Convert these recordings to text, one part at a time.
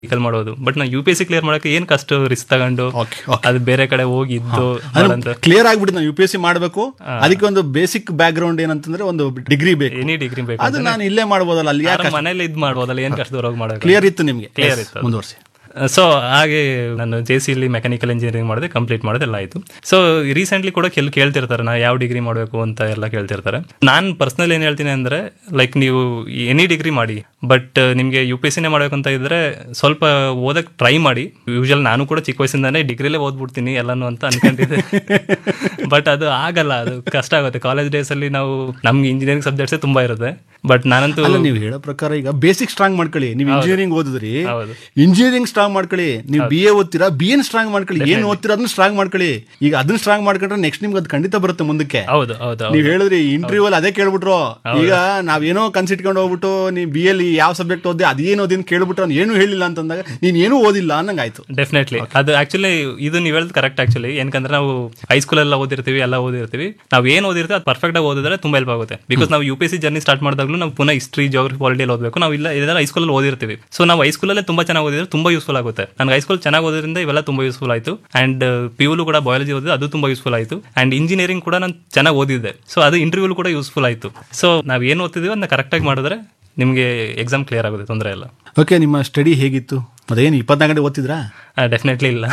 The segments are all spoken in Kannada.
ಮೆಡಿಕಲ್ ಮಾಡೋದು ಬಟ್ ನಾವು U P S C clear ಮಾಡಕ್ಕೆ ಏನ್ ಕಷ್ಟ ರಿಸ್ಕ್ ತಗೊಂಡು Okay, okay. ಅದು ಬೇರೆ ಕಡೆ ಹೋಗಿ ಇದ್ದು ಮಾಡಂತ ಕ್ಲಿಯರ್ ಆಗ್ಬಿಟ್ಟು ನಾನು ಯು ಪಿ ಎಸ್ ಸಿ ಮಾಡಬೇಕು ಅದಕ್ಕೆ ಒಂದು ಬೇಸಿಕ್ ಬ್ಯಾಕ್ ಗ್ರೌಂಡ್ ಏನಂತಂದ್ರೆ ಒಂದು ಡಿಗ್ರಿ ಬೇಕು ಎನಿ ಡಿಗ್ರಿ ಬೇಕು ಅದು ನಾನು ಇಲ್ಲೇ ಮಾಡ್ಬೋದಲ್ಲ ಅಲ್ಲಿ ಯಾಕೆ ಆರಾಮ್ ಮನೇಲಿ ಇದ್ ಮಾಡ್ಬೋದಲ್ಲ ಏನ್ ಕಷ್ಟ ಹೋಗಿ ಮಾಡೋದು ಕ್ಲಿಯರ್ ಇತ್ತು ನಿಮ್ಗೆ Clear Yes, ಇತ್ತು. ಮುಂದುವರಿಸಿ ಸೊ ಹಾಗೆ ನಾನು ಜೆ ಸಿ ಇಲ್ಲಿ ಮೆಕ್ಯಾನಿಕಲ್ ಇಂಜಿನಿಯರಿಂಗ್ ಮಾಡಿದೆ ಕಂಪ್ಲೀಟ್ ಮಾಡೋದು ಎಲ್ಲ ಆಯಿತು ಸೊ ರೀಸೆಂಟ್ಲಿ ಕೂಡ ಕೆಲ್ ಕೇಳ್ತಿರ್ತಾರೆ ನಾ ಯಾವ ಡಿಗ್ರಿ ಮಾಡಬೇಕು ಅಂತ ಎಲ್ಲ ಕೇಳ್ತಿರ್ತಾರೆ ನಾನು ಪರ್ಸ್ನಲ್ ಏನು ಹೇಳ್ತೀನಿ ಅಂದರೆ ಲೈಕ್ ನೀವು ಎನಿ ಡಿಗ್ರಿ ಮಾಡಿ ಬಟ್ ನಿಮಗೆ ಯು ಪಿ ಎಸ್ ಸಿನೇ ಮಾಡಬೇಕು ಅಂತ ಇದ್ರೆ ಸ್ವಲ್ಪ ಓದಕ್ಕೆ ಟ್ರೈ ಮಾಡಿ ಯೂಶಲ್ ನಾನು ಕೂಡ ಚಿಕ್ಕ ವಯಸ್ಸಿಂದಾನೇ ಡಿಗ್ರಿಲೇ ಓದ್ಬಿಡ್ತೀನಿ ಎಲ್ಲಾನು ಅಂತ ಅನ್ಕೊಂಡಿದ್ದೆ ಬಟ್ ಅದು ಆಗಲ್ಲ ಅದು ಕಷ್ಟ ಆಗುತ್ತೆ ಕಾಲೇಜ್ ಡೇಸಲ್ಲಿ ನಾವು ನಮ್ಗೆ ಇಂಜಿನಿಯರಿಂಗ್ ಸಬ್ಜೆಕ್ಟ್ಸೇ ತುಂಬ ಇರುತ್ತೆ ಬಟ್ ನಾನಂತೂ ಅಲ್ಲ ನೀವು ಹೇಳೋ ಪ್ರಕಾರ ಈಗ ಬೇಸಿಕ್ ಸ್ಟ್ರಾಂಗ್ ಮಾಡ್ಕೊಳ್ಳಿ ನೀವು ಇಂಜಿನಿಯರಿಂಗ್ ಓದಿದ್ರಿ ಹೌದು. ಇಂಜಿನಿಯರಿಂಗ್ ಸ್ಟ್ರಾಂಗ್ ಮಾಡ್ಕೊಳ್ಳಿ ನೀವು ಬಿ ಎ ಓದ್ತೀರಾ ಬಿ ಎನ್ ಸ್ಟ್ರಾಂಗ್ ಮಾಡ್ಕೊಳ್ಳಿ ಏನ್ ಓದ್ತೀರಾ ಅದನ್ನ ಸ್ಟ್ರಾಂಗ್ ಮಾಡ್ಕೊಳ್ಳಿ ಈಗ ಅದನ್ನ ಸ್ಟ್ರಾಂಗ್ ಮಾಡ್ಕೊಂಡ್ರೆ ನೆಕ್ಸ್ಟ್ ನಿಮ್ಗೆ ಅದು ಖಂಡಿತ ಬರುತ್ತೆ ಮುಂದಕ್ಕೆ ಹೌದು ಹೌದು ಹೌದು ನೀವ್ ಹೇಳಿದ್ರಿ ಇಂಟರ್ವ್ಯೂ ಅಲ್ಲಿ ಅದೇ ಕೇಳ್ಬಿಟ್ರು ಈಗ ನಾವೇನೋ ಕನ್ಸಿಟ್ಕೊಂಡು ಹೋಗ್ಬಿಟ್ಟು ನೀ ಬಿ ಎಲ್ಲಿ ಯಾವ ಸಬ್ಜೆಕ್ಟ್ ಓದಿ ಅದೇನು ಓದಿ ಅಂತ ಕೇಳ್ಬಿಟ್ರು ಅವ್ನು ಏನು ಹೇಳಿಲ್ಲ ಅಂತಂದಾಗ ನೀನ್ ಏನೂ ಓದಿಲ್ಲ ಅನ್ನಂಗಾಯ್ತು ಡೆಫಿನೆಟ್ಲಿ ಅದು ಆಕ್ಚುಲಿ ಇದು ನೀವು ಹೇಳೋದು ಕರೆಕ್ಟ್ ಆಕ್ಚುಲಿ ಏನಕಂದ್ರೆ ನಾವು ಹೈಸ್ಕೂಲ್ ಎಲ್ಲ ಓದಿರ್ತೀವಿ ಎಲ್ಲ ಓದಿರ್ತೀವಿ ನಾವು ಏನು ಓದಿರ್ತೀವಿ ಅದು ಪರ್ಫೆಕ್ಟ್ ಆಗಿ ಓದಿದ್ರೆ ತುಂಬಾ ಹೆಲ್ಪ್ ಆಗುತ್ತೆ ಬಿಕಾಸ್ ನಾವು U P C journey start ಮಾಡಿದಾಗಲೂ ನಾವು ಪುನಃ ಹಿಸ್ಟ್ರಿ ಜೋಗ್ರಫಿ ಪಾಲಿಟಿಯಲ್ಲಿ ಓದಬೇಕು ನಾವು ಇಲ್ಲ ಇದೆಲ್ಲ ಹೈಸ್ಕೂಲಲ್ಲಿ ಓದಿರ್ತೀವಿ ಸೊ ನಾವು ಹೈಸ್ಕೂಲಲ್ಲೇ ತುಂಬಾ ಚೆನ್ನಾಗಿ ಓದಿದ್ರೆ ತುಂಬಾ ಯೂಸ್ಫುಲ್ ಆಗುತ್ತೆ ನನಗೆ ಹೈಸ್ಕೂಲ್ ಚೆನ್ನಾಗಿ ಓದೋದ್ರಿಂದ ಇವೆಲ್ಲ ತುಂಬಾ ಯೂಸ್ಫುಲ್ ಆಯಿತು ಅಂಡ್ ಪಿ ಯುಲು ಕೂಡ ಬಯಾಲಜಿ ಓದಿದ್ರೆ ಅದು ತುಂಬಾ ಯೂಸ್ಫುಲ್ ಆಯಿತು ಅಂಡ್ ಇಂಜಿನಿಯರಿಂಗ್ ಕೂಡ ನಾನು ಚೆನ್ನಾಗಿ ಓದಿದ್ದೆ ಸೊ ಅದು ಇಂಟರ್ವ್ಯೂ ಕೂಡ ಯೂಸ್ಫುಲ್ ಆಯಿತು ಸೊ ನಾವು ಏನು ಓದ್ತಿದ್ದೀವಿ ಅದನ್ನ ಕರೆಕ್ಟಾಗಿ ಮಾಡಿದ್ರೆ ನಿಮಗೆ ಎಕ್ಸಾಮ್ ಕ್ಲಿಯರ್ ಆಗುತ್ತೆ ತೊಂದರೆ ಇಲ್ಲ ಓಕೆ ನಿಮ್ಮ ಸ್ಟಡಿ ಹೇಗಿತ್ತು ಅದೇನು ಇಪ್ಪತ್ನಾಲ್ಕು ಗಂಟೆ ಓದ್ತಿದ್ರಾ ಡೆಫಿನೆಟ್ಲಿ ಇಲ್ಲ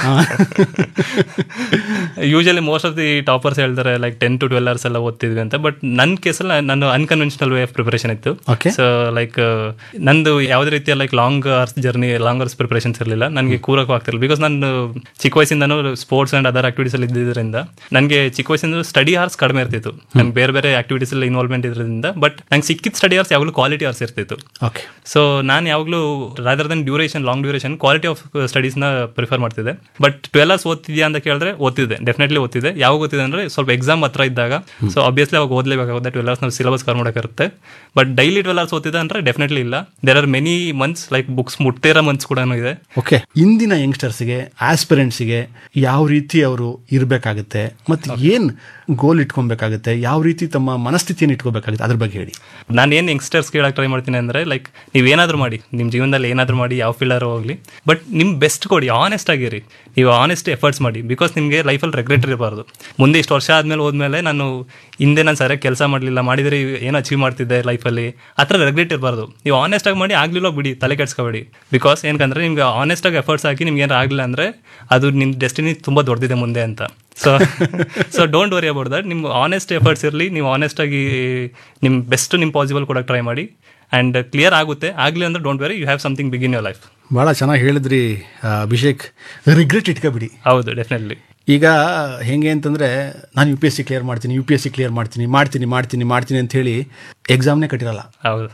usually most of the toppers ಹೇಳ್ತಾರೆ like ten to twelve hours ಎಲ್ಲ ಓದ್ತಿದ್ವಿ ಅಂತ ಬಟ್ ನನ್ನ ಕೇಸಲ್ಲಿ ನಾನು ಅನ್ಕನ್ವೆನ್ಷನಲ್ ವೇ ಆಫ್ ಪ್ರಿಪರೇಷನ್ ಇತ್ತು Okay. ಸೊ ಲೈಕ್ ನಂದು ಯಾವುದೇ ರೀತಿಯ like long hours journey long hours preparations ಇರಲಿಲ್ಲ ನನಗೆ ಕೂರಕ್ಕೂ ಆಗ್ತಿರಲಿಲ್ಲ ಬಿಕಾಸ್ ನಾನು ಚಿಕ್ಕ ವಯಸ್ಸಿಂದನೂ ಸ್ಪೋರ್ಟ್ಸ್ ಅಂಡ್ ಅದರ್ ಆಕ್ಟಿವಿಟೀಸ್ ಅಲ್ಲಿ ಇದ್ದಿದ್ದರಿಂದ ನನಗೆ ಚಿಕ್ಕ ವಯಸ್ಸಿಂದ ಸ್ಟಡಿ ಅವರ್ಸ್ ಕಡಿಮೆ ಇರ್ತಿತ್ತು ನಂಗೆ ಬೇರೆ ಬೇರೆ ಆಕ್ಟಿವಿಟೀಸ್ ಅಲ್ಲಿ ಇನ್ವಾಲ್ವ್ಮೆಂಟ್ ಇರೋದ್ರಿಂದ ಬಟ್ ನಂಗೆ ಸಿಕ್ಕಿದ ಸ್ಟಡಿ ಅವರ್ಸ್ ಯಾವಾಗಲೂ ಕ್ವಾಲಿಟಿ ಅವರ್ಸ್ ಇರ್ತಿತ್ತು ಓಕೆ ಸೊ ನಾನು ಯಾವಾಗಲೂ rather than duration long duration quality of ಸ್ಟಡೀಸ್ನ ಪ್ರಿಫರ್ ಮಾಡ್ತಿದ್ದೆ ಬಟ್ ಟ್ವೆಲ್ ಅವರ್ಸ್ ಓದ್ತಿದ್ಯಾ ಅಂತ ಕೇಳಿದ್ರೆ ಓದ್ತಿದ್ದೆ ಡೆಫಿನೆಟ್ಲಿ ಓದ್ತಿದ್ದೆ ಯಾವಾಗ ಓದ್ತಿದ್ದೆ ಅಂದ್ರೆ ಸ್ವಲ್ಪ ಎಕ್ಸಾಮ್ ಹತ್ರ ಇದ್ದಾಗ ಸೊ ಅಬ್ವಿಯಸ್ಲಿ ಅವಾಗ ಓದಲೇಬೇಕಾಗುತ್ತೆ ಟ್ವೆಲ್ ಅವರ್ಸ್ ನಾವು ಸಿಲೆಬಸ್ ಕವರ್ ಮಾಡೋಕ್ಕಿರುತ್ತೆ ಬಟ್ ಡೈಲಿ ಟ್ವೆಲ್ ಅವರ್ಸ್ ಓದ್ತಿದ್ದೆ ಅಂದ್ರೆ ಡೆಫಿನೆಟ್ಲಿ ಇಲ್ಲ there are many months like books ಮುಟ್ಟಿರೋ ಮಂತ್ಸ್ ಕೂಡ ಇದೆ ಓಕೆ ಇಂದಿನ ಯಂಗ್ಸ್ಟರ್ಸ್ಗೆ ಆಸ್ಪಿರೆಂಟ್ಸ್ಗೆ ಯಾವ ರೀತಿ ಅವರು ಇರಬೇಕಾಗುತ್ತೆ ಮತ್ತು ಏನು ಗೋಲ್ ಇಟ್ಕೊಬೇಕಾಗುತ್ತೆ ಯಾವ ರೀತಿ ತಮ್ಮ ಮನಸ್ಥಿತಿಯನ್ನು ಇಟ್ಕೋಬೇಕಾಗುತ್ತೆ ಅದ್ರ ಬಗ್ಗೆ ಹೇಳಿ ನಾನು ಏನು ಯಂಗ್ಸ್ಟರ್ಸ್ ಕೇಳಕ್ಕೆ ಟ್ರೈ ಮಾಡ್ತೀನಿ ಅಂದರೆ ಲೈಕ್ ನೀವೇನಾದರೂ ಮಾಡಿ ನಿಮ್ಮ ಜೀವನದಲ್ಲಿ ಏನಾದರೂ ಮಾಡಿ ಯಾವ ಫೀಲ್ಡರ್ ಹೋಗಲಿ ಬಟ್ ನಿಮ್ಮ ಬೆಸ್ಟ್ ಕೊಡಿ ಆನೆಸ್ಟ್ ಆಗಿರಿ ನೀವು ಆನೆಸ್ಟ್ ಎಫರ್ಟ್ಸ್ ಮಾಡಿ ಬಿಕಾಸ್ ನಿಮಗೆ ಲೈಫಲ್ಲಿ ರೆಗ್ರೆಟ್ ಇರಬಾರ್ದು ಮುಂದೆ ಇಷ್ಟು ವರ್ಷ ಆದಮೇಲೆ ಹೋದ್ಮೇಲೆ ನಾನು ಹಿಂದೆ ನಾನು ಸರಿಯಾಗಿ ಕೆಲಸ ಮಾಡಲಿಲ್ಲ ಮಾಡಿದರೆ ಏನು ಅಚೀವ್ ಮಾಡ್ತಿದ್ದೆ ಲೈಫಲ್ಲಿ ಆ ಥರ ರೆಗ್ರೆಟ್ ಇರಬಾರ್ದು ನೀವು ಆನೆಸ್ಟ್ ಆಗಿ ಮಾಡಿ ಆಗಲಿಲ್ಲ ಬಿಡಿ ತಲೆ ಕೆಡ್ಸ್ಕೊಬೇಡಿ ಬಿಕಾಸ್ ಏನಕಂದ್ರೆ ನಿಮ್ಗೆ ಆನೆಸ್ಟ್ ಆಗಿ ಎಫರ್ಟ್ಸ್ ಹಾಕಿ ನಿಮ್ಗೆ ಏನಾರು ಆಗಲಿಲ್ಲ ಅಂದರೆ ಅದು ನಿಮ್ಮ ಡೆಸ್ಟಿನಿ ತುಂಬ ದೊಡ್ಡದಿದೆ ಮುಂದೆ ಅಂತ so so don't worry about that ನಿಮ್ಮ ಆನೆಸ್ಟ್ ಎಫರ್ಟ್ಸ್ ಇರಲಿ ನೀವು ಆನೆಸ್ಟ್ ಆಗಿ ನಿಮ್ಮ ಬೆಸ್ಟ್ ನಿಮ್ಮ ಪಾಸಿಬಲ್ ಕೊಡಕ್ಕೆ ಟ್ರೈ ಮಾಡಿ ಆ್ಯಂಡ್ ಕ್ಲಿಯರ್ ಆಗುತ್ತೆ ಆಗಲಿ ಅಂದ್ರೆ don't worry you have something big in your life ಭಾಳ ಚೆನ್ನಾಗಿ ಹೇಳಿದ್ರಿ ಆ, ಅಭಿಷೇಕ್ ರಿಗ್ರೆಟ್ ಇಟ್ಕೋಬಿಡಿ ಹೌದು ಡೆಫಿನೆಟ್ಲಿ ಈಗ ಹೆಂಗೆ ಅಂತಂದರೆ ನಾನು U P S C clear ಮಾಡ್ತೀನಿ U P S C clear ಮಾಡ್ತೀನಿ ಮಾಡ್ತೀನಿ ಮಾಡ್ತೀನಿ ಮಾಡ್ತೀನಿ ಅಂತ ಹೇಳಿ ಎಕ್ಸಾಮ್ನೇ ಕಟ್ಟಿರಲ್ಲ ಹೌದು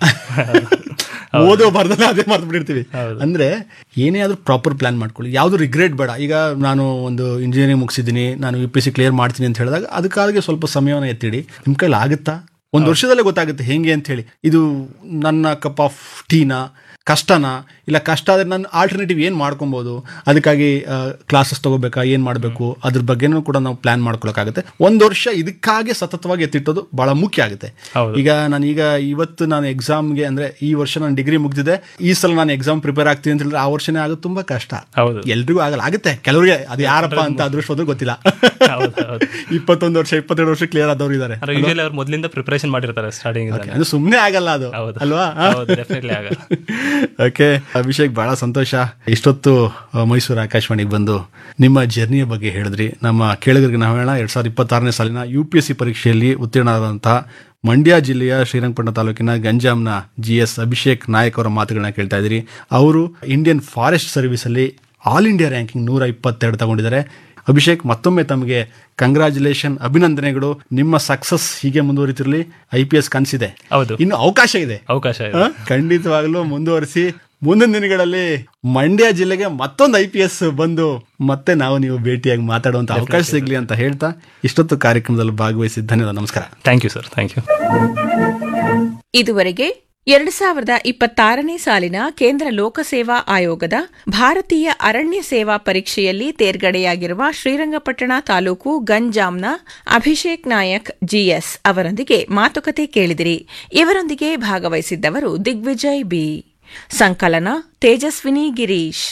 ಓದೋ ಬರ್ದಲ್ಲ ಅದೇ ಮರ್ತು ಬಿಟ್ಟಿರ್ತೀವಿ ಹೌದು. ಅಂದ್ರೆ ಏನೇ ಆದ್ರೂ ಪ್ರಾಪರ್ ಪ್ಲಾನ್ ಮಾಡ್ಕೊಳ್ಳಿ ಯಾವುದು ರಿಗ್ರೆಟ್ ಬೇಡ ಈಗ ನಾನು ಒಂದು ಇಂಜಿನಿಯರಿಂಗ್ ಮುಗಿಸಿದ್ದೀನಿ ನಾನು ಯು ಪಿ ಸಿ ಕ್ಲಿಯರ್ ಮಾಡ್ತೀನಿ ಅಂತ ಹೇಳಿದಾಗ ಅದಕ್ಕಾಗಿ ಸ್ವಲ್ಪ ಸಮಯವನ್ನು ಎತ್ತಿಡಿ ನಿಮ್ಮ ಕೈಲಿ ಆಗುತ್ತಾ ಒಂದು ವರ್ಷದಲ್ಲೇ ಗೊತ್ತಾಗುತ್ತೆ ಹೆಂಗೆ ಅಂತ ಹೇಳಿ ಇದು ನನ್ನ ಕಪ್ ಆಫ್ ಟೀನಾ ಕಷ್ಟನಾ ಇಲ್ಲ ಕಷ್ಟ ಆದರೆ ನಾನು ಆಲ್ಟರ್ನೇಟಿವ್ ಏನು ಮಾಡ್ಕೊಬೋದು ಅದಕ್ಕಾಗಿ ಕ್ಲಾಸಸ್ ತಗೋಬೇಕಾ ಏನು ಮಾಡಬೇಕು ಅದ್ರ ಬಗ್ಗೆನೂ ಕೂಡ ನಾವು ಪ್ಲಾನ್ ಮಾಡ್ಕೊಳಕ್ಕಾಗುತ್ತೆ ಒಂದು ವರ್ಷ ಇದಕ್ಕಾಗಿ ಸತತವಾಗಿ ಎತ್ತಿಟ್ಟೋದು ಭಾಳ ಮುಖ್ಯ ಆಗುತ್ತೆ ಹೌದು. ಈಗ ನಾನು ಈಗ ಇವತ್ತು ನಾನು ಎಕ್ಸಾಮ್ಗೆ ಅಂದ್ರೆ ಈ ವರ್ಷ ನಾನು ಡಿಗ್ರಿ ಮುಗ್ದಿದೆ ಈ ಸಲ ನಾನು ಎಕ್ಸಾಮ್ ಪ್ರಿಪೇರ್ ಆಗ್ತೀನಿ ಅಂತ ಹೇಳಿದ್ರೆ ಆ ವರ್ಷನೇ ಆಗೋದು ತುಂಬಾ ಕಷ್ಟ ಹೌದು ಎಲ್ರಿಗೂ ಆಗಲ್ಲ ಆಗುತ್ತೆ ಕೆಲವರಿಗೆ ಅದು ಯಾರಪ್ಪ ಅಂತ ಅದೃಷ್ಟವಾದ್ರು ಗೊತ್ತಿಲ್ಲ ಹೌದು ಹೌದು ಇಪ್ಪತ್ತೊಂದು ವರ್ಷ ಇಪ್ಪತ್ತೆರಡು ವರ್ಷ ಕ್ಲಿಯರ್ ಆದವ್ರು ಇದ್ದಾರೆ ಅಂದ್ರೆ ಯೂಶಲಿ ಅವ್ರು ಮೊದಲಿಂದ ಪ್ರಿಪರೇಷನ್ ಮಾಡಿರ್ತಾರೆ ಸ್ಟಾರ್ಟಿಂಗ್ ಅದು ಸುಮ್ಮನೆ ಆಗಲ್ಲ ಅದು ಹೌದು. ಅಲ್ವಾ ಹೌದು ಡೆಫಿನೆಟ್ಲಿ ಆಗಲ್ಲ ಓಕೆ ಅಭಿಷೇಕ್ ಬಹಳ ಸಂತೋಷ ಇಷ್ಟೊತ್ತು ಆ, ಮೈಸೂರು ಆಕಾಶವಾಣಿಗೆ ಬಂದು ನಿಮ್ಮ ಜರ್ನಿಯ ಬಗ್ಗೆ ಹೇಳಿದ್ರಿ ನಮ್ಮ ಕೇಳಿಗರಿಗೆ ನಾವು ಹೇಳೋಣ ಎರಡ್ ಸಾವಿರದ ಇಪ್ಪತ್ತಾರನೇ ಸಾಲಿನ ಯು ಪಿ ಎಸ್ ಸಿ ಪರೀಕ್ಷೆಯಲ್ಲಿ ಉತ್ತೀರ್ಣರಾದಂತಹ ಮಂಡ್ಯ ಜಿಲ್ಲೆಯ ಶ್ರೀರಂಗಪಟ್ಟಣ ತಾಲೂಕಿನ ಗಂಜಾಂನ ಜಿ ಎಸ್ ಅಭಿಷೇಕ್ ನಾಯಕ್ ಅವರ ಮಾತುಗಳನ್ನ ಕೇಳ್ತಾ ಇದ್ರಿ ಅವರು ಇಂಡಿಯನ್ ಫಾರೆಸ್ಟ್ ಸರ್ವಿಸ್ ಅಲ್ಲಿ ಆಲ್ ಇಂಡಿಯಾ ರ್ಯಾಂಕಿಂಗ್ ನೂರ ಇಪ್ಪತ್ತೆರಡು ತಗೊಂಡಿದ್ದಾರೆ ಅಭಿಷೇಕ್ ಮತ್ತೊಮ್ಮೆ ತಮಗೆ ಕಂಗ್ರಾಚುಲೇಷನ್ ಅಭಿನಂದನೆಗಳು ನಿಮ್ಮ ಸಕ್ಸಸ್ ಹೀಗೆ ಮುಂದುವರಿತಿರಲಿ ಐ ಪಿ ಎಸ್ ಕನಸಿದೆ ಹೌದು ಇನ್ನು ಅವಕಾಶ ಇದೆ ಅವಕಾಶ ಇದೆ ಹ? ಖಂಡಿತವಾಗ್ಲೂ ಮುಂದುವರಿಸಿ ಮುಂದಿನ ದಿನಗಳಲ್ಲಿ ಮಂಡ್ಯ ಜಿಲ್ಲೆಗೆ ಮತ್ತೊಂದು ಐ ಪಿ ಎಸ್ ಬಂದು ಮತ್ತೆ ನಾವು ನೀವು ಭೇಟಿಯಾಗಿ ಮಾತಾಡುವಂತ ಅವಕಾಶ ಸಿಗ್ಲಿ ಅಂತ ಹೇಳ್ತಾ ಇಷ್ಟೊತ್ತು ಕಾರ್ಯಕ್ರಮದಲ್ಲಿ ಭಾಗವಹಿಸಿದ ಧನ್ಯವಾದ ನಮಸ್ಕಾರ thank you sir thank you ಇದುವರೆಗೆ ಎರಡು ಸಾವಿರದ ಇಪ್ಪತ್ತಾರನೇ ಸಾಲಿನ ಕೇಂದ್ರ ಲೋಕಸೇವಾ ಆಯೋಗದ ಭಾರತೀಯ ಅರಣ್ಯ ಸೇವಾ ಪರೀಕ್ಷೆಯಲ್ಲಿ ತೇರ್ಗಡೆಯಾಗಿರುವ ಶ್ರೀರಂಗಪಟ್ಟಣ ತಾಲೂಕು ಗಂಜಾಂನ ಅಭಿಷೇಕ್ ನಾಯಕ್ ಜಿಎಸ್ ಅವರೊಂದಿಗೆ ಮಾತುಕತೆ ಕೇಳಿದಿರಿ ಇವರೊಂದಿಗೆ ಭಾಗವಹಿಸಿದ್ದವರು ದಿಗ್ವಿಜಯ್ ಬಿ ಸಂಕಲನ ತೇಜಸ್ವಿನಿ ಗಿರೀಶ್